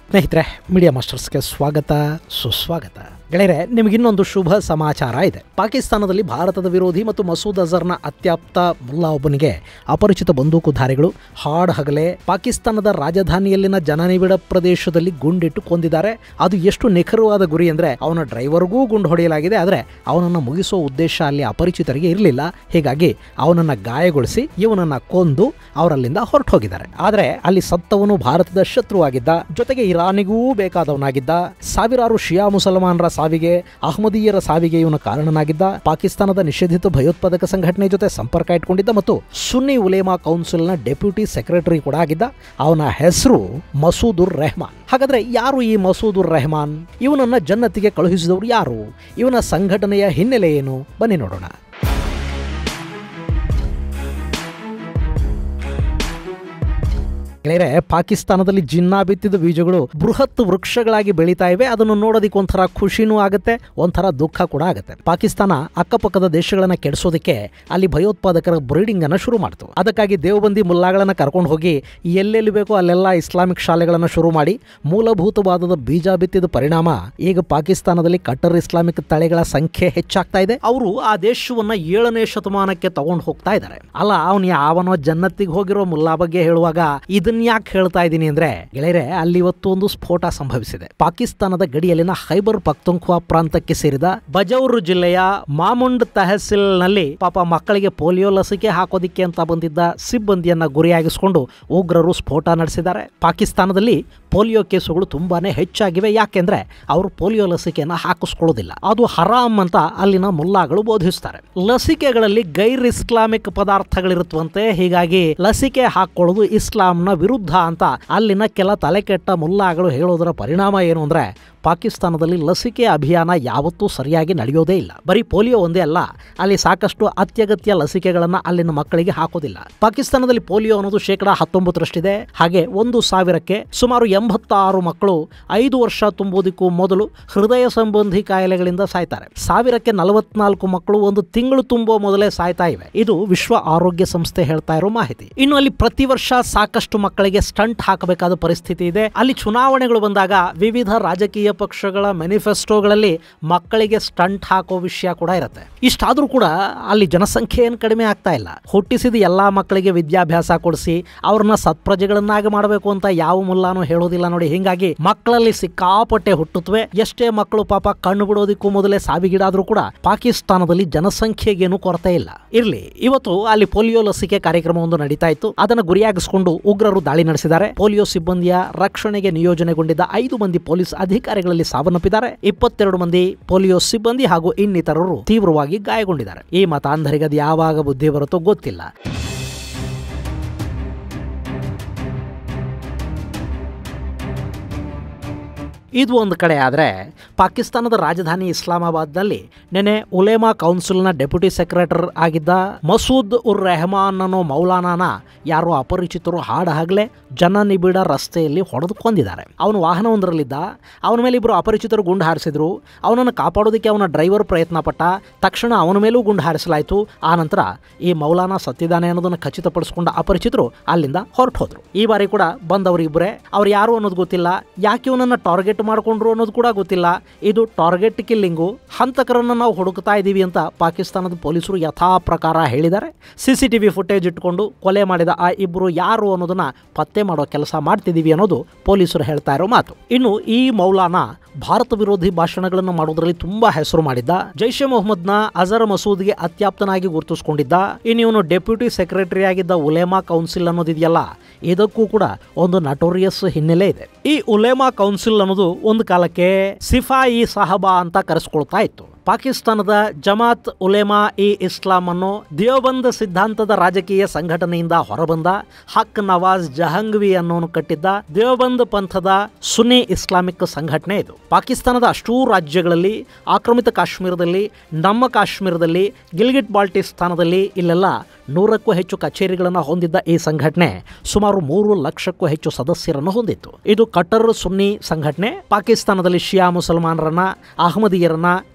ಸ್ನೇಹಿತರೆ ಮೀಡಿಯಾ ಮಾಸ್ಟರ್ಸ್ಗೆ ಸ್ವಾಗತ ಸುಸ್ವಾಗತ ಗೆಳೆಯರೆ ನಿಮಗಿನ್ನೊಂದು ಶುಭ ಸಮಾಚಾರ ಇದೆ ಪಾಕಿಸ್ತಾನದಲ್ಲಿ ಭಾರತದ ವಿರೋಧಿ ಮತ್ತು ಮಸೂದ್ ಅಜರ್ನ ಅತ್ಯಾಪ್ತ ಮುಲ್ಲಾ ಒಬ್ಬನಿಗೆ ಅಪರಿಚಿತ ಬಂದೂಕುಧಾರಿಗಳು ಹಾಡ್ ಹಗಲೇ ಪಾಕಿಸ್ತಾನದ ರಾಜಧಾನಿಯಲ್ಲಿನ ಜನನಿಬಿಡ ಪ್ರದೇಶದಲ್ಲಿ ಗುಂಡಿಟ್ಟು ಕೊಂದಿದ್ದಾರೆ ಅದು ಎಷ್ಟು ನಿಖರವಾದ ಗುರಿ ಅಂದರೆ ಅವನ ಡ್ರೈವರ್ಗೂ ಗುಂಡು ಹೊಡೆಯಲಾಗಿದೆ ಆದರೆ ಅವನನ್ನು ಮುಗಿಸುವ ಉದ್ದೇಶ ಅಲ್ಲಿ ಅಪರಿಚಿತರಿಗೆ ಇರಲಿಲ್ಲ ಹೀಗಾಗಿ ಅವನನ್ನು ಗಾಯಗೊಳಿಸಿ ಇವನನ್ನ ಕೊಂದು ಅವರಲ್ಲಿಂದ ಹೊರಟು ಹೋಗಿದ್ದಾರೆ ಆದರೆ ಅಲ್ಲಿ ಸತ್ತವನು ಭಾರತದ ಶತ್ರುವಾಗಿದ್ದ ಜೊತೆಗೆ ಇರಾನಿಗೂ ಬೇಕಾದವನಾಗಿದ್ದ ಸಾವಿರಾರು ಶಿಯಾ ಮುಸಲ್ಮಾನರ ಸಾವಿಗೆ ಅಹಮದೀಯರ ಸಾವಿಗೆ ಇವನು ಕಾರಣನಾಗಿದ್ದ ಪಾಕಿಸ್ತಾನದ ನಿಷೇಧಿತ ಭಯೋತ್ಪಾದಕ ಸಂಘಟನೆ ಜೊತೆ ಸಂಪರ್ಕ ಇಟ್ಕೊಂಡಿದ್ದ ಮತ್ತು ಸುನ್ನಿ ಉಲೇಮಾ ಕೌನ್ಸಿಲ್ನ ಡೆಪ್ಯೂಟಿ ಸೆಕ್ರೆಟರಿ ಕೂಡ ಆಗಿದ್ದ ಅವನ ಹೆಸರು ಮಸೂದುರ್ ರೆಹಮಾನ್ ಹಾಗಾದ್ರೆ ಯಾರು ಈ ಮಸೂದುರ್ ರೆಹಮಾನ್ ಇವನನ್ನ ಜನ್ನತಿಗೆ ಕಳುಹಿಸಿದವರು ಯಾರು ಇವನ ಸಂಘಟನೆಯ ಹಿನ್ನೆಲೆ ಏನು ಬನ್ನಿ ನೋಡೋಣ ಗೆಳೆಯರೆ ಪಾಕಿಸ್ತಾನದಲ್ಲಿ ಜಿನ್ನಾ ಬಿತ್ತಿದ ಬೀಜಗಳು ಬೃಹತ್ ವೃಕ್ಷಗಳಾಗಿ ಬೆಳೀತಾ ಇವೆ ಅದನ್ನು ನೋಡೋದಕ್ಕೆ ಒಂಥರ ಖುಷಿನೂ ಆಗುತ್ತೆ ಒಂಥರ ದುಃಖ ಕೂಡ ಆಗುತ್ತೆ ಪಾಕಿಸ್ತಾನ ಅಕ್ಕಪಕ್ಕದ ದೇಶಗಳನ್ನ ಕೆಡಿಸೋದಕ್ಕೆ ಅಲ್ಲಿ ಭಯೋತ್ಪಾದಕರ ಬ್ರೀಡಿಂಗ್ ಅನ್ನ ಶುರು ಮಾಡ್ತು ಅದಕ್ಕಾಗಿ ದೇವಬಂದಿ ಮುಲ್ಲಾಗಳನ್ನ ಕರ್ಕೊಂಡು ಹೋಗಿ ಎಲ್ಲೆಲ್ಲಿ ಬೇಕೋ ಅಲ್ಲೆಲ್ಲ ಇಸ್ಲಾಮಿಕ್ ಶಾಲೆಗಳನ್ನ ಶುರು ಮಾಡಿ ಮೂಲಭೂತವಾದದ ಬೀಜ ಬಿತ್ತಿದ ಪರಿಣಾಮ ಈಗ ಪಾಕಿಸ್ತಾನದಲ್ಲಿ ಕಟ್ಟರ್ ಇಸ್ಲಾಮಿಕ್ ತಳೆಗಳ ಸಂಖ್ಯೆ ಹೆಚ್ಚಾಗ್ತಾ ಇದೆ ಅವರು ಆ ದೇಶವನ್ನ ಏಳನೇ ಶತಮಾನಕ್ಕೆ ತಗೊಂಡು ಹೋಗ್ತಾ ಇದ್ದಾರೆ ಅಲ್ಲ ಅವನು ಯಾವನೋ ಜನ್ನತ್ತಿಗೆ ಹೋಗಿರೋ ಮುಲ್ಲಾ ಬಗ್ಗೆ ಹೇಳುವಾಗ ಇದನ್ನ ಯಾಕೆ ಹೇಳ್ತಾ ಇದ್ದೀನಿ ಅಂದ್ರೆ ಗೆಳೆಯರೆ ಅಲ್ಲಿ ಇವತ್ತು ಒಂದು ಸ್ಫೋಟ ಸಂಭವಿಸಿದೆ ಪಾಕಿಸ್ತಾನದ ಗಡಿಯಲ್ಲಿನ ಖೈಬರ್ ಪಖ್ತುಂಖ್ವಾ ಪ್ರಾಂತಕ್ಕೆ ಸೇರಿದ ಬಜೌರ್ ಜಿಲ್ಲೆಯ ಮಾಮುಂಡ್ ತಹಸೀಲ್ ನಲ್ಲಿ ಪಾಪ ಮಕ್ಕಳಿಗೆ ಪೋಲಿಯೋ ಲಸಿಕೆ ಹಾಕೋದಿಕ್ಕೆ ಅಂತ ಬಂದಿದ್ದ ಸಿಬ್ಬಂದಿಯನ್ನ ಗುರಿಯಾಗಿಸಿಕೊಂಡು ಉಗ್ರರು ಸ್ಫೋಟ ನಡೆಸಿದ್ದಾರೆ ಪಾಕಿಸ್ತಾನದಲ್ಲಿ ಪೋಲಿಯೋ ಕೇಸುಗಳು ತುಂಬಾನೇ ಹೆಚ್ಚಾಗಿವೆ ಯಾಕೆಂದ್ರೆ ಅವರು ಪೋಲಿಯೋ ಲಸಿಕೆಯನ್ನ ಹಾಕಿಸ್ಕೊಳ್ಳೋದಿಲ್ಲ ಅದು ಹರಾಮ್ ಅಂತ ಅಲ್ಲಿನ ಮುಲ್ಲಾಗಳು ಬೋಧಿಸ್ತಾರೆ ಲಸಿಕೆಗಳಲ್ಲಿ ಗೈರ್ ಇಸ್ಲಾಮಿಕ್ ಪದಾರ್ಥಗಳಿರುತ್ತವಂತೆ ಹೀಗಾಗಿ ಲಸಿಕೆ ಹಾಕೊಳ್ಳೋದು ಇಸ್ಲಾಂನ ವಿರುದ್ಧ ಅಂತ ಅಲ್ಲಿನ ಕೆಲ ತಲೆಕೆಟ್ಟ ಮುಲ್ಲಾಗಳು ಹೇಳೋದರ ಪರಿಣಾಮ ಏನು ಅಂದ್ರೆ ಪಾಕಿಸ್ತಾನದಲ್ಲಿ ಲಸಿಕೆ ಅಭಿಯಾನ ಯಾವತ್ತೂ ಸರಿಯಾಗಿ ನಡೆಯೋದೇ ಇಲ್ಲ ಬರೀ ಪೋಲಿಯೋ ಒಂದೇ ಅಲ್ಲ ಅಲ್ಲಿ ಸಾಕಷ್ಟು ಅತ್ಯಗತ್ಯ ಲಸಿಕೆಗಳನ್ನು ಅಲ್ಲಿನ ಮಕ್ಕಳಿಗೆ ಹಾಕೋದಿಲ್ಲ ಪಾಕಿಸ್ತಾನದಲ್ಲಿ ಪೋಲಿಯೋ ಅನ್ನೋದು ಶೇಕಡಾ ಹತ್ತೊಂಬತ್ತರಷ್ಟಿದೆ ಹಾಗೆ ಒಂದು ಸಾವಿರಕ್ಕೆ ಸುಮಾರು ಎಂಬತ್ತಾರು ಮಕ್ಕಳು ಐದು ವರ್ಷ ತುಂಬುವುದಕ್ಕೂ ಮೊದಲು ಹೃದಯ ಸಂಬಂಧಿ ಕಾಯಿಲೆಗಳಿಂದ ಸಾಯ್ತಾರೆ ಸಾವಿರಕ್ಕೆ ನಲವತ್ನಾಲ್ಕು ಮಕ್ಕಳು ಒಂದು ತಿಂಗಳು ತುಂಬುವ ಮೊದಲೇ ಸಾಯ್ತಾ ಇವೆ ಇದು ವಿಶ್ವ ಆರೋಗ್ಯ ಸಂಸ್ಥೆ ಹೇಳ್ತಾ ಇರೋ ಮಾಹಿತಿ ಇನ್ನು ಅಲ್ಲಿ ಪ್ರತಿ ವರ್ಷ ಸಾಕಷ್ಟು ಮಕ್ಕಳಿಗೆ ಸ್ಟಂಟ್ ಹಾಕಬೇಕಾದ ಪರಿಸ್ಥಿತಿ ಇದೆ ಅಲ್ಲಿ ಚುನಾವಣೆಗಳು ಬಂದಾಗ ವಿವಿಧ ರಾಜಕೀಯ ಪಕ್ಷಗಳ ಮ್ಯಾನಿಫೆಸ್ಟೋಗಳಲ್ಲಿ ಮಕ್ಕಳಿಗೆ ಸ್ಟಂಟ್ ಹಾಕೋ ವಿಷಯ ಕೂಡ ಇರುತ್ತೆ ಇಷ್ಟಾದ್ರೂ ಕೂಡ ಅಲ್ಲಿ ಜನಸಂಖ್ಯೆ ಏನು ಕಡಿಮೆ ಆಗ್ತಾ ಇಲ್ಲ ಹುಟ್ಟಿಸಿದ ಎಲ್ಲಾ ಮಕ್ಕಳಿಗೆ ವಿದ್ಯಾಭ್ಯಾಸ ಕೊಡಿಸಿ ಅವ್ರನ್ನ ಸತ್ಪ್ರಜೆಗಳನ್ನಾಗಿ ಮಾಡಬೇಕು ಅಂತ ಯಾವ ಮುಲ್ಲಾನು ಹೇಳೋದಿಲ್ಲ ನೋಡಿ ಹಿಂಗಾಗಿ ಮಕ್ಕಳಲ್ಲಿ ಸಿಕ್ಕಾಪಟ್ಟೆ ಹುಟ್ಟುತ್ತವೆ ಎಷ್ಟೇ ಮಕ್ಕಳು ಪಾಪ ಕಣ್ಣು ಬಿಡೋದಕ್ಕೂ ಮೊದಲೇ ಸಾವಿಗೀಡಾದ್ರೂ ಕೂಡ ಪಾಕಿಸ್ತಾನದಲ್ಲಿ ಜನಸಂಖ್ಯೆಗೇನು ಕೊರತೆ ಇಲ್ಲ ಇರ್ಲಿ ಇವತ್ತು ಅಲ್ಲಿ ಪೋಲಿಯೋ ಲಸಿಕೆ ಕಾರ್ಯಕ್ರಮವೊಂದು ನಡೀತಾ ಇತ್ತು ಅದನ್ನು ಗುರಿಯಾಗಿಸಿಕೊಂಡು ಉಗ್ರರು ದಾಳಿ ನಡೆಸಿದ್ದಾರೆ ಪೋಲಿಯೋ ಸಿಬ್ಬಂದಿಯ ರಕ್ಷಣೆಗೆ ನಿಯೋಜನೆಗೊಂಡಿದ್ದ ಐದು ಮಂದಿ ಪೊಲೀಸ್ ಅಧಿಕಾರಿಗಳಲ್ಲಿ ಸಾವನ್ನಪ್ಪಿದ್ದಾರೆ ಇಪ್ಪತ್ತೆರಡು ಮಂದಿ ಪೋಲಿಯೋ ಸಿಬ್ಬಂದಿ ಹಾಗೂ ಇನ್ನಿತರರು ತೀವ್ರವಾಗಿ ಗಾಯಗೊಂಡಿದ್ದಾರೆ ಈ ಮತಾಂಧರಿಗದು ಯಾವಾಗ ಬುದ್ಧಿ ಬರುತ್ತೋ ಗೊತ್ತಿಲ್ಲ ಇದು ಒಂದು ಕಡೆ ಆದರೆ ಪಾಕಿಸ್ತಾನದ ರಾಜಧಾನಿ ಇಸ್ಲಾಮಾಬಾದ್ನಲ್ಲಿ ನೆನೆ ಉಲೇಮಾ ಕೌನ್ಸಿಲ್ನ ಡೆಪ್ಯೂಟಿ ಸೆಕ್ರೆಟರ್ ಆಗಿದ್ದ ಮಸೂದ್ ಉರ್ ರೆಹಮಾನ್ ಅನ್ನೋ ಮೌಲಾನಾನ ಯಾರೋ ಅಪರಿಚಿತರು ಹಾಡು ಹಗಲೇ ಜನನಿಬಿಡ ರಸ್ತೆಯಲ್ಲಿ ಹೊಡೆದು ಕೊಂದಿದ್ದಾರೆ ಅವನು ವಾಹನವೊಂದರಲ್ಲಿದ್ದ ಅವನ ಮೇಲೆ ಇಬ್ಬರು ಅಪರಿಚಿತರು ಗುಂಡು ಹಾರಿಸಿದ್ರು ಅವನನ್ನು ಕಾಪಾಡೋದಕ್ಕೆ ಅವನ ಡ್ರೈವರ್ ಪ್ರಯತ್ನ ಪಟ್ಟ ತಕ್ಷಣ ಅವನ ಮೇಲೂ ಗುಂಡು ಹಾರಿಸಲಾಯಿತು ಆ ನಂತರ ಈ ಮೌಲಾನಾ ಸತ್ತಿದ್ದಾನೆ ಅನ್ನೋದನ್ನು ಖಚಿತಪಡಿಸಿಕೊಂಡ ಅಪರಿಚಿತರು ಅಲ್ಲಿಂದ ಹೊರಟು ಹೋದ್ರು ಈ ಬಾರಿ ಕೂಡ ಬಂದವರು ಇಬ್ಬರೇ ಅವ್ರು ಯಾರು ಅನ್ನೋದು ಗೊತ್ತಿಲ್ಲ ಯಾಕೆ ಇವನನ್ನು ಟಾರ್ಗೆಟ್ ಮಾಡಿಕೊಂಡ್ರು ಅನ್ನೋದು ಕೂಡ ಗೊತ್ತಿಲ್ಲ ಇದು ಟಾರ್ಗೆಟ್ ಕಿಲ್ಲಿಂಗು ಹಂತಕರನ್ನು ನಾವು ಹುಡುಕ್ತಾ ಇದ್ದೀವಿ ಅಂತ ಪಾಕಿಸ್ತಾನದ ಪೊಲೀಸರು ಯಥಾ ಪ್ರಕಾರ ಹೇಳಿದ್ದಾರೆ C C T V footage ಇಟ್ಕೊಂಡು ಕೊಲೆ ಮಾಡಿದ ಆ ಇಬ್ಬರು ಯಾರು ಅನ್ನೋದನ್ನ ಪತ್ತೆ ಮಾಡೋ ಕೆಲಸ ಮಾಡ್ತಿದ್ದೀವಿ ಅನ್ನೋದು ಪೊಲೀಸರು ಹೇಳ್ತಾ ಇರೋ ಮಾತು ಇನ್ನು ಈ ಮೌಲಾನಾ ಭಾರತ ವಿರೋಧಿ ಭಾಷಣಗಳನ್ನು ಮಾಡೋದ್ರಲ್ಲಿ ತುಂಬಾ ಹೆಸರು ಮಾಡಿದ್ದ ಜೈಷೆ ಮೊಹಮ್ಮದ್ನ ಅಜರ್ ಮಸೂದ್ಗೆ ಅತ್ಯಾಪ್ತನಾಗಿ ಗುರುತಿಸಿಕೊಂಡಿದ್ದ ಇನ್ನು ಇವನು ಡೆಪ್ಯೂಟಿ ಸೆಕ್ರೆಟರಿ ಆಗಿದ್ದ ಉಲೇಮಾ ಕೌನ್ಸಿಲ್ ಅನ್ನೋದಿದೆಯಲ್ಲ ಇದಕ್ಕೂ ಕೂಡ ಒಂದು ನಟೋರಿಯಸ್ ಹಿನ್ನೆಲೆ ಇದೆ ಈ ಉಲೇಮಾ ಕೌನ್ಸಿಲ್ ಅನ್ನೋದು ಒಂದು ಕಾಲಕ್ಕೆ ಸಿಫಾಯಿ ಸಾಹಬಾ ಅಂತ ಕರೆಸ್ಕೊಳ್ತಾ ಇತ್ತು ಪಾಕಿಸ್ತಾನದ ಜಮಾತ್ ಉಲೇಮಾ ಇ ಇಸ್ಲಾಂ ಅನ್ನೋ ದೇವಬಂದ್ ಸಿದ್ಧಾಂತದ ರಾಜಕೀಯ ಸಂಘಟನೆಯಿಂದ ಹೊರಬಂದ ಹಕ್ ನವಾಜ್ ಜಹಂಗ್ವಿ ಅನ್ನೋನು ಕಟ್ಟಿದ್ದ ದೇವಬಂದ್ ಪಂಥದ ಸುನ್ನಿ ಇಸ್ಲಾಮಿಕ್ ಸಂಘಟನೆ ಇದು ಪಾಕಿಸ್ತಾನದ ಅಷ್ಟೂ ರಾಜ್ಯಗಳಲ್ಲಿ ಆಕ್ರಮಿತ ಕಾಶ್ಮೀರದಲ್ಲಿ ನಮ್ಮ ಕಾಶ್ಮೀರದಲ್ಲಿ ಗಿಲ್ಗಿಟ್ ಬಾಲ್ಟಿಸ್ತಾನದಲ್ಲಿ ಇಲ್ಲೆಲ್ಲ ನೂರಕ್ಕೂ ಹೆಚ್ಚು ಕಚೇರಿಗಳನ್ನು ಹೊಂದಿದ್ದ ಈ ಸಂಘಟನೆ ಸುಮಾರು ಮೂರು ಲಕ್ಷಕ್ಕೂ ಹೆಚ್ಚು ಸದಸ್ಯರನ್ನು ಹೊಂದಿತ್ತು ಇದು ಕಟ್ಟರ್ ಸುನ್ನಿ ಸಂಘಟನೆ ಪಾಕಿಸ್ತಾನದಲ್ಲಿ ಶಿಯಾ ಮುಸಲ್ಮಾನರನ್ನ ಅಹಮದಿಯರನ್ನ ಖಡೆಗೆ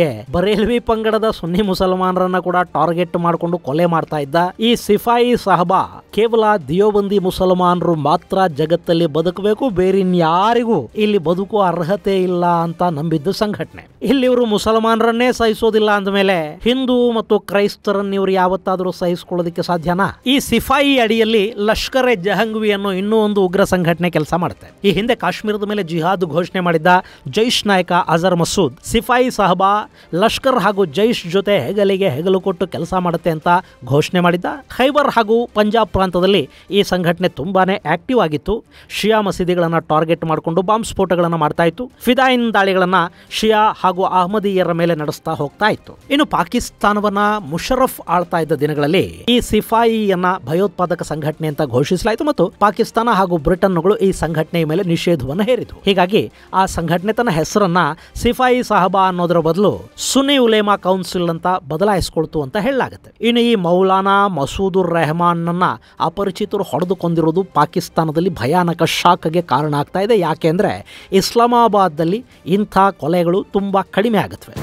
ಜೊತೆಗೆ ಬರೇಲ್ವಿ ಪಂಗಡದ ಸುನ್ನಿ ಮುಸಲ್ಮಾನರನ್ನ ಕೂಡ ಟಾರ್ಗೆಟ್ ಮಾಡಿಕೊಂಡು ಕೊಲೆ ಮಾಡ್ತಾ ಇದ್ದ ಈ ಸಿಫಾಯಿ ಸಾಹಬಾ ಕೇವಲ ದಿಯೋಬಂದಿ ಮುಸಲ್ಮಾನರು ಮಾತ್ರ ಜಗತ್ತಲ್ಲಿ ಬದುಕಬೇಕು ಬೇರಿನ್ಯಾರಿಗೂ ಇಲ್ಲಿ ಬದುಕುವ ಅರ್ಹತೆ ಇಲ್ಲ ಅಂತ ನಂಬಿದ್ದು ಸಂಘಟನೆ ಇಲ್ಲಿ ಇವರು ಮುಸಲ್ಮಾನರನ್ನೇ ಸಹಿಸೋದಿಲ್ಲ ಅಂದಮೇಲೆ ಹಿಂದೂ ಮತ್ತು ಕ್ರೈಸ್ತರನ್ನ ಇವರು ಯಾವತ್ತಾದರೂ ಸಹಿಸಿಕೊಳ್ಳೋದಕ್ಕೆ ಸಾಧ್ಯನಾ ಈ ಸಿಫಾಯಿ ಅಡಿಯಲ್ಲಿ ಲಷ್ಕರ್ ಎ ಜಹಂಗ್ವಿ ಅನ್ನೋ ಇನ್ನೂ ಒಂದು ಉಗ್ರ ಸಂಘಟನೆ ಕೆಲಸ ಮಾಡುತ್ತೆ ಈ ಹಿಂದೆ ಕಾಶ್ಮೀರದ ಮೇಲೆ ಜಿಹಾದ್ ಘೋಷಣೆ ಮಾಡಿದ್ದ ಜೈಶ್ ನಾಯಕ ಅಜರ್ ಮಸೂದ್ ಸಿಫಾಯಿ ಸಾಹಬಾ ಲಷ್ಕರ್ ಹಾಗೂ ಜೈಶ್ ಜೊತೆ ಹೆಗಲಿಗೆ ಹೆಗಲು ಕೊಟ್ಟು ಕೆಲಸ ಮಾಡುತ್ತೆ ಅಂತ ಘೋಷಣೆ ಮಾಡಿದ್ದ ಖೈಬರ್ ಹಾಗೂ ಪಂಜಾಬ್ ಪ್ರಾಂತದಲ್ಲಿ ಈ ಸಂಘಟನೆ ತುಂಬಾನೇ ಆಕ್ಟಿವ್ ಆಗಿತ್ತು ಶಿಯಾ ಮಸೀದಿಗಳನ್ನು ಟಾರ್ಗೆಟ್ ಮಾಡಿಕೊಂಡು ಬಾಂಬ್ ಸ್ಫೋಟಗಳನ್ನು ಮಾಡ್ತಾ ಇತ್ತು ಫಿದಾಯಿನ್ ದಾಳಿಗಳನ್ನ ಶಿಯಾ ಹಾಗೂ ಅಹಮದೀಯರ ಮೇಲೆ ನಡೆಸ್ತಾ ಹೋಗ್ತಾ ಇತ್ತು ಇನ್ನು ಪಾಕಿಸ್ತಾನವನ್ನ ಮುಷರಫ್ ಆಳ್ತಾ ಇದ್ದ ದಿನಗಳಲ್ಲಿ ಈ ಸಿಫಾಯಿಯನ್ನ ಭಯೋತ್ಪಾದಕ ಸಂಘಟನೆ ಅಂತ ಘೋಷಿಸಲಾಯಿತು ಮತ್ತು ಪಾಕಿಸ್ತಾನ ಹಾಗೂ ಬ್ರಿಟನ್ಗಳು ಈ ಸಂಘಟನೆಯ ಮೇಲೆ ನಿಷೇಧವನ್ನು ಹೇರಿತು ಹೀಗಾಗಿ ಆ ಸಂಘಟನೆ ತನ್ನ ಹೆಸರನ್ನ ಸಿಫಾಯಿ ಸಾಹಬಾ ಅನ್ನೋದರ ಬದಲು ಸುನಿ ಉಲೇಮಾ ಕೌನ್ಸಿಲ್ ಅಂತ ಬದಲಾಯಿಸ್ಕೊಳ್ತು ಅಂತ ಹೇಳಲಾಗುತ್ತೆ ಇನ್ನು ಈ ಮೌಲಾನಾ ಮಸೂದುರ್ ರೆಹಮಾನ್ನ ಅಪರಿಚಿತರು ಹೊಡೆದು ಕೊಂದಿರೋದು ಪಾಕಿಸ್ತಾನದಲ್ಲಿ ಭಯಾನಕ ಶಾಕ್ಗೆ ಕಾರಣ ಆಗ್ತಾ ಇದೆ ಯಾಕೆಂದ್ರೆ ಇಸ್ಲಾಮಾಬಾದ್ದಲ್ಲಿ ಇಂಥ ಕೊಲೆಗಳು ತುಂಬಾ ಕಡಿಮೆ ಆಗುತ್ತವೆ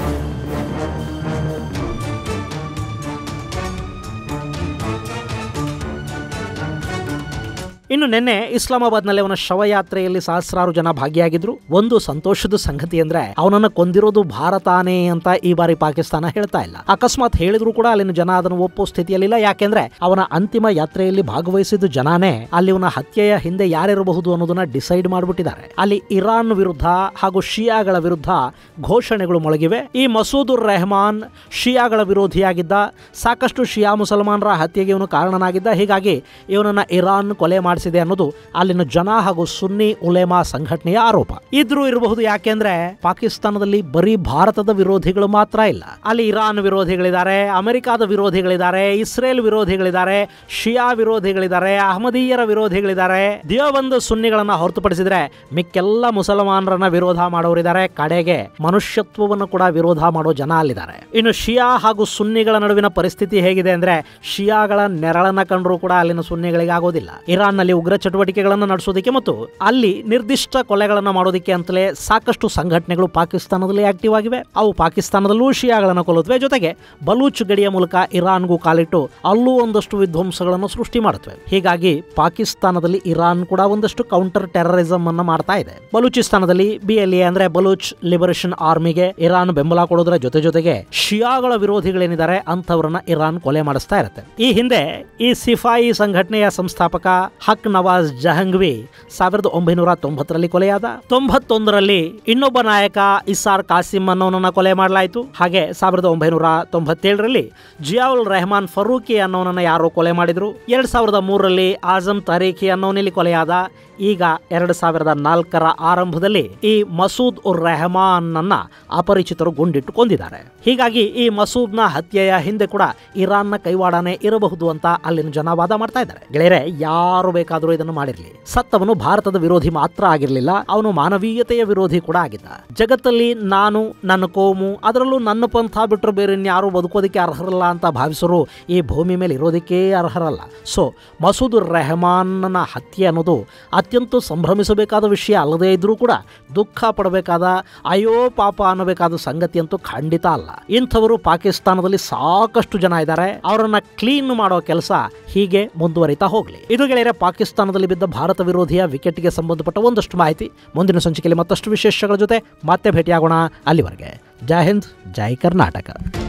ಇನ್ನು ನಿನ್ನೆ ಇಸ್ಲಾಮಾಬಾದ್ನಲ್ಲಿ ಅವನ ಶವಯಾತ್ರೆಯಲ್ಲಿ ಸಹಸ್ರಾರು ಜನ ಭಾಗಿಯಾಗಿದ್ರು ಒಂದು ಸಂತೋಷದ ಸಂಗತಿ ಅಂದ್ರೆ ಅವನನ್ನ ಕೊಂದಿರೋದು ಭಾರತಾನೇ ಅಂತ ಈ ಬಾರಿ ಪಾಕಿಸ್ತಾನ ಹೇಳ್ತಾ ಇಲ್ಲ ಅಕಸ್ಮಾತ್ ಹೇಳಿದ್ರು ಕೂಡ ಅಲ್ಲಿನ ಜನ ಅದನ್ನು ಒಪ್ಪೋ ಸ್ಥಿತಿಯಲ್ಲಿಲ್ಲ ಯಾಕೆಂದ್ರೆ ಅವನ ಅಂತಿಮ ಯಾತ್ರೆಯಲ್ಲಿ ಭಾಗವಹಿಸಿದ ಜನಾನೇ ಅಲ್ಲಿ ಅವನ ಹತ್ಯೆಯ ಹಿಂದೆ ಯಾರಿರಬಹುದು ಅನ್ನೋದನ್ನ ಡಿಸೈಡ್ ಮಾಡಿಬಿಟ್ಟಿದ್ದಾರೆ ಅಲ್ಲಿ ಇರಾನ್ ವಿರುದ್ಧ ಹಾಗೂ ಶಿಯಾಗಳ ವಿರುದ್ಧ ಘೋಷಣೆಗಳು ಮೊಳಗಿವೆ ಈ ಮಸೂದುರ್ ರೆಹಮಾನ್ ಶಿಯಾಗಳ ವಿರೋಧಿಯಾಗಿದ್ದ ಸಾಕಷ್ಟು ಶಿಯಾ ಮುಸಲ್ಮಾನರ ಹತ್ಯೆಗೆ ಇವನು ಕಾರಣನಾಗಿದ್ದ ಹೀಗಾಗಿ ಇವನನ್ನ ಇರಾನ್ ಕೊಲೆ ಮಾಡಿಸಿದೆ ಅನ್ನೋದು ಅಲ್ಲಿನ ಜನ ಹಾಗೂ ಸುನ್ನಿ ಉಲೇಮಾ ಸಂಘಟನೆಯ ಆರೋಪ ಇದ್ರೂ ಇರಬಹುದು ಯಾಕೆಂದ್ರೆ ಪಾಕಿಸ್ತಾನದಲ್ಲಿ ಬರೀ ಭಾರತದ ವಿರೋಧಿಗಳು ಮಾತ್ರ ಇಲ್ಲ ಅಲ್ಲಿ ಇರಾನ್ ವಿರೋಧಿಗಳಿದ್ದಾರೆ ಅಮೆರಿಕಾದ ವಿರೋಧಿಗಳಿದ್ದಾರೆ ಇಸ್ರೇಲ್ ವಿರೋಧಿಗಳಿದ್ದಾರೆ ಶಿಯಾ ವಿರೋಧಿಗಳಿದ್ದಾರೆ ಅಹಮದೀಯರ ವಿರೋಧಿಗಳಿದ್ದಾರೆ ದಿಯೋಬಂದು ಸುನ್ನಿಗಳನ್ನ ಹೊರತುಪಡಿಸಿದ್ರೆ ಮಿಕ್ಕೆಲ್ಲ ಮುಸಲ್ಮಾನರನ್ನ ವಿರೋಧ ಮಾಡೋರಿದ್ದಾರೆ ಕಡೆಗೆ ಮನುಷ್ಯತ್ವವನ್ನು ಕೂಡ ವಿರೋಧ ಮಾಡೋ ಜನ ಅಲ್ಲಿದ್ದಾರೆ ಇನ್ನು ಶಿಯಾ ಹಾಗೂ ಸುನ್ನಿಗಳ ನಡುವಿನ ಪರಿಸ್ಥಿತಿ ಹೇಗಿದೆ ಅಂದ್ರೆ ಶಿಯಾಗಳ ನೆರಳನ್ನ ಕಂಡ್ರೂ ಕೂಡ ಅಲ್ಲಿನ ಸುನ್ನಿಗಳಿಗೆ ಆಗೋದಿಲ್ಲ ಇರಾನ್ನಲ್ಲಿ ಉಗ್ರ ಚಟುವಟಿಕೆಗಳನ್ನು ನಡೆಸೋದಕ್ಕೆ ಮತ್ತು ಅಲ್ಲಿ ನಿರ್ದಿಷ್ಟ ಕೊಲೆಗಳನ್ನು ಮಾಡೋದಕ್ಕೆ ಅಂತಲೇ ಸಾಕಷ್ಟು ಸಂಘಟನೆಗಳು ಪಾಕಿಸ್ತಾನದಲ್ಲಿ ಆಕ್ಟಿವ್ ಆಗಿವೆ ಅವು ಪಾಕಿಸ್ತಾನದಲ್ಲೂ ಶಿಯಾಗಳನ್ನು ಕೊಲ್ಲುತ್ತವೆ ಜೊತೆಗೆ ಬಲೂಚ್ ಗಡಿಯ ಮೂಲಕ ಇರಾನ್ಗೂ ಕಾಲಿಟ್ಟು ಅಲ್ಲೂ ಒಂದಷ್ಟು ವಿಧ್ವಂಸಗಳನ್ನು ಸೃಷ್ಟಿ ಮಾಡುತ್ತವೆ ಹೀಗಾಗಿ ಪಾಕಿಸ್ತಾನದಲ್ಲಿ ಇರಾನ್ ಕೂಡ ಒಂದಷ್ಟು ಕೌಂಟರ್ ಟೆರರಿಸಂ ಅನ್ನ ಮಾಡ್ತಾ ಇದೆ ಬಲೂಚಿಸ್ತಾನದಲ್ಲಿ ಬಿ ಎಲ್ ಎ ಅಂದ್ರೆ ಬಲೂಚ್ ಲಿಬರೇಷನ್ ಆರ್ಮಿಗೆ ಇರಾನ್ ಬೆಂಬಲ ಕೊಡೋದರ ಜೊತೆ ಜೊತೆಗೆ ಶಿಯಾಗಳ ವಿರೋಧಿಗಳೇನಿದ್ದಾರೆ ಅಂಥವ್ರನ್ನ ಇರಾನ್ ಕೊಲೆ ಮಾಡಿಸ್ತಾ ಇರುತ್ತೆ ಈ ಹಿಂದೆ ಈ ಸಿಫಾಯಿ ಸಂಘಟನೆಯ ಸಂಸ್ಥಾಪಕ ಹಕ್ ನವಾಜ್ ಜಹಂಗ್ವಿ ಸಾವಿರದ ಒಂಬೈನೂರ ತೊಂಬತ್ತರಲ್ಲಿ ಕೊಲೆಯಾದ ತೊಂಬತ್ತೊಂದರಲ್ಲಿ ಇನ್ನೊಬ್ಬ ನಾಯಕ ಇಸಾರ್ ಕಾಸಿಂ ಅನ್ನೋನನ್ನ ಕೊಲೆ ಮಾಡಲಾಯಿತು ಹಾಗೆ ಸಾವಿರದ ಒಂಬೈನೂರ ತೊಂಬತ್ತೇಳರಲ್ಲಿ ಜಿಯಾವುಲ್ ರೆಹಮಾನ್ ಫರೂಕಿ ಅನ್ನೋನನ್ನ ಯಾರೋ ಕೊಲೆ ಮಾಡಿದ್ರು ಎರಡ್ ಸಾವಿರದ ಮೂರರಲ್ಲಿ ಆಜಮ್ ತಾರೀಖಿ ಅನ್ನೋನಿಲ್ಲಿ ಕೊಲೆಯಾದ ಈಗ ಎರಡು ಸಾವಿರದ ನಾಲ್ಕರ ಆರಂಭದಲ್ಲಿ ಈ ಮಸೂದ್ ಉರ್ ರೆಹಮಾನ್ ಅನ್ನ ಅಪರಿಚಿತರು ಗುಂಡಿಟ್ಟು ಕೊಂದಿದ್ದಾರೆ ಹೀಗಾಗಿ ಈ ಮಸೂದ್ನ ಹತ್ಯೆಯ ಹಿಂದೆ ಕೂಡ ಇರಾನ್ನ ಕೈವಾಡನೆ ಇರಬಹುದು ಅಂತ ಅಲ್ಲಿನ ಜನ ವಾದ ಮಾಡ್ತಾ ಇದ್ದಾರೆ ಗೆಳೆಯರೆ ಯಾರು ಬೇಕಾದರೂ ಇದನ್ನು ಮಾಡಿರಲಿ ಸತ್ತವನು ಭಾರತದ ವಿರೋಧಿ ಮಾತ್ರ ಆಗಿರಲಿಲ್ಲ ಅವನು ಮಾನವೀಯತೆಯ ವಿರೋಧಿ ಕೂಡ ಆಗಿದ್ದ ಜಗತ್ತಲ್ಲಿ ನಾನು ನನ್ನ ಕೋಮು ಅದರಲ್ಲೂ ನನ್ನ ಪಂಥ ಬಿಟ್ಟರು ಬೇರೆ ಇನ್ಯಾರು ಬದುಕೋದಕ್ಕೆ ಅರ್ಹರಲ್ಲ ಅಂತ ಭಾವಿಸೋರು ಈ ಭೂಮಿ ಮೇಲೆ ಇರೋದಕ್ಕೆ ಅರ್ಹರಲ್ಲ ಸೊ ಮಸೂದ್ ರೆಹಮಾನ್ನ ಹತ್ಯೆ ಅನ್ನೋದು ಅತ್ಯಂತ ಸಂಭ್ರಮಿಸಬೇಕಾದ ವಿಷಯ ಅಲ್ಲದೇ ಇದ್ರೂ ಕೂಡ ದುಃಖ ಪಡಬೇಕಾದ ಅಯ್ಯೋ ಪಾಪ ಅನ್ನಬೇಕಾದ ಸಂಗತಿ ಅಂತೂ ಖಂಡಿತ ಅಲ್ಲ ಇಂಥವರು ಪಾಕಿಸ್ತಾನದಲ್ಲಿ ಸಾಕಷ್ಟು ಜನ ಇದ್ದಾರೆ ಅವರನ್ನ ಕ್ಲೀನ್ ಮಾಡೋ ಕೆಲಸ ಹೀಗೆ ಮುಂದುವರಿತಾ ಹೋಗ್ಲಿ ಇದು ಗೆಳೆಯರೆ ಪಾಕಿಸ್ತಾನದಲ್ಲಿ ಬಿದ್ದ ಭಾರತ ವಿರೋಧಿಯ ವಿಕೆಟ್ಗೆ ಸಂಬಂಧಪಟ್ಟ ಒಂದಷ್ಟು ಮಾಹಿತಿ ಮುಂದಿನ ಸಂಚಿಕೆಯಲ್ಲಿ ಮತ್ತಷ್ಟು ವಿಶೇಷಗಳ ಜೊತೆ ಮತ್ತೆ ಭೇಟಿಯಾಗೋಣ ಅಲ್ಲಿವರೆಗೆ ಜೈ ಹಿಂದ್ ಜೈ ಕರ್ನಾಟಕ